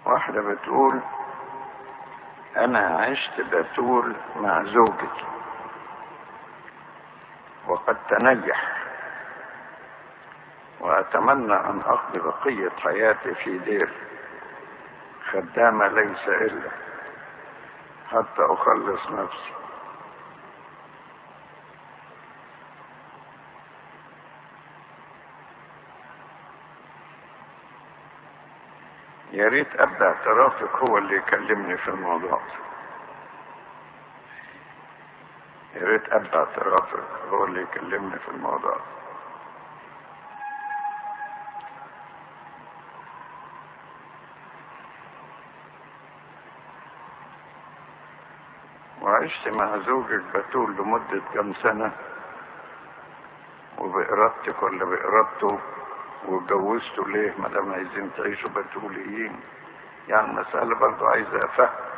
واحدة بتقول أنا عشت بتول مع زوجتي وقد تنجح وأتمنى أن أقضي بقية حياتي في دير خدامة ليس إلا حتى أخلص نفسي يا ريت ابدا اعترافك هو اللي يكلمني في الموضوع يا ريت ابدا اعترافك هو اللي يكلمني في الموضوع وعشت مع زوجك بتول لمدة كم سنة وبإرادتك ولا بإرادته واتجوزتوا ليه ما دام عايزين تعيشوا بتوليين يعني المسألة برضو عايزة فهم